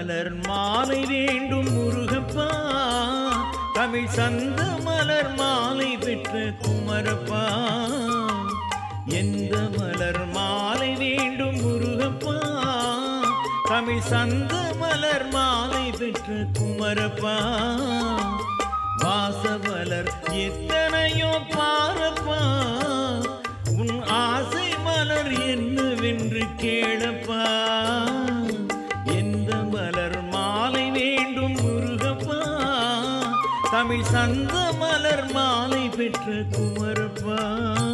மலர் மாலை வேண்டும் முருகப்பா தமிழ் சந்த மலர் மாலை பெற்ற குமரப்பா எந்த மலர் மாலை வேண்டும் முருகப்பா தமிழ் சந்த மலர் மாலை பெற்ற குமரப்பா வாசமலர் எத்தனையோ பாரப்பா உன் ஆசை மலர் என்னவென்று கேளப்பா எந்த மலர் மாலை வேண்டும் முருகப்பா தமிழ் சந்த மலர் மாலை பெற்ற குமரப்பா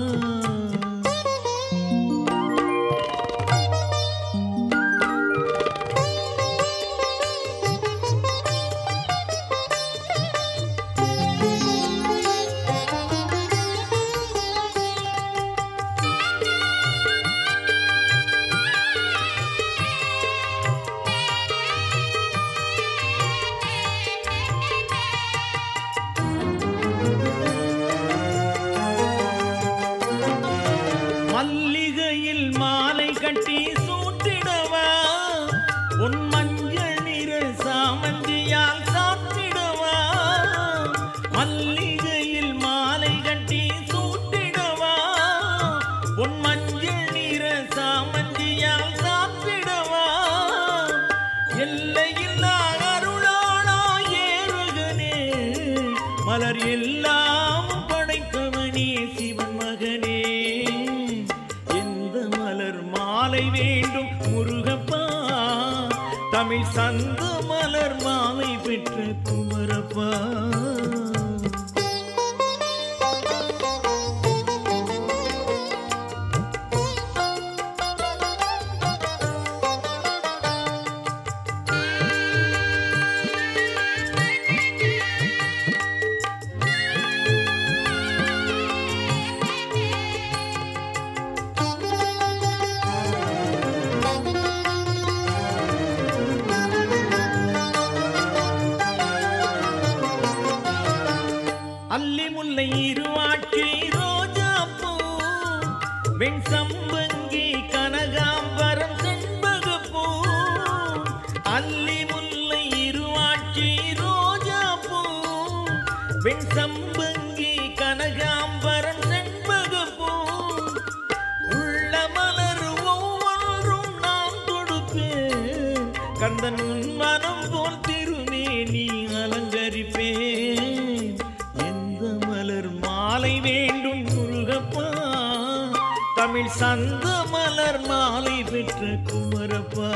மல்லிகையில் மாலை கட்டி சூட்டிடவா உன் மஞ்சள் நிற சாமந்தியால் சாத்திடவா மல்லிகையில் மாலை கட்டி சூட்டிடவா உன் மஞ்சள் நிற சாமந்தியால் சாத்திடவா எல்லையில்லா அருளாளா ஏறுகனே மலர் எல்லாம் படைத்தவனே சிவன் மகனே எந்த மலர் மாலை வேண்டும் முருகப்பா தமிழ் சந்த மலர் மாலை பெற்ற குமரப்பா அல்லி முல்லை இருவாட்சி ரோஜா பூ வெண் சம்பங்கி கனகாம்பரம் செண்பகப்பூ அல்லி முல்லை இருவாட்சி ரோஜா பூ வெண் சம்பங்கி கனகாம்பரம் செண்பகப்பூ உள்ள மலர் ஒவ்வொன்றும் நான் கொடுப்பேன் கந்தன் உன் மனம் போல் திருமேனி அலங்கரிப்பேன் எந்த மலர் மாலை வேண்டும் முருகப்பா தமிழ் சந்த மலர் மாலை பெற்ற குமரப்பா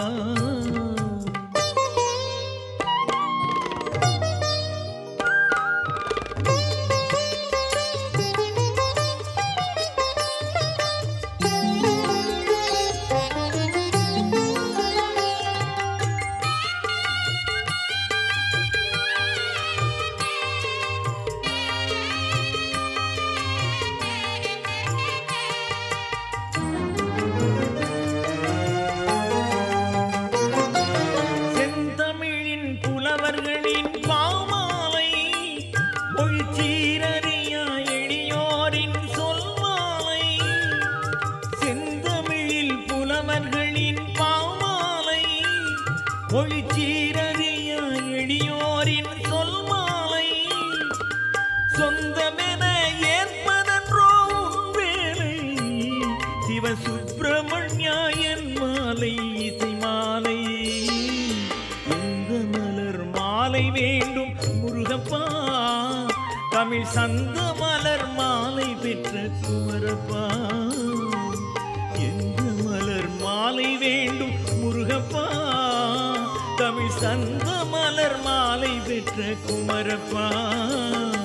செந்தமிழின் புலவர்களின் பாமாலை மொழிச்சீரறியா எளியோரின் சொல்மாலை செந்தமிழில் புலவர்களின் பாமாலை மொழிச்சீரறியா எளியோரின் சொல்மாலை சொந்தமென ஏற்பதன்றோ உன் வேலை சிவசுப்பிரமணியாயன் மாலை இசை மாலை இந்த மலர் மாலை வேண்டும் முருகப்பா தமிழ் சந்த மலர் மாலை பெற்ற குமரப்பா எந்த மலர் மாலை வேண்டும் முருகப்பா தமிழ் சந்த மலர் மாலை பெற்ற குமரப்பா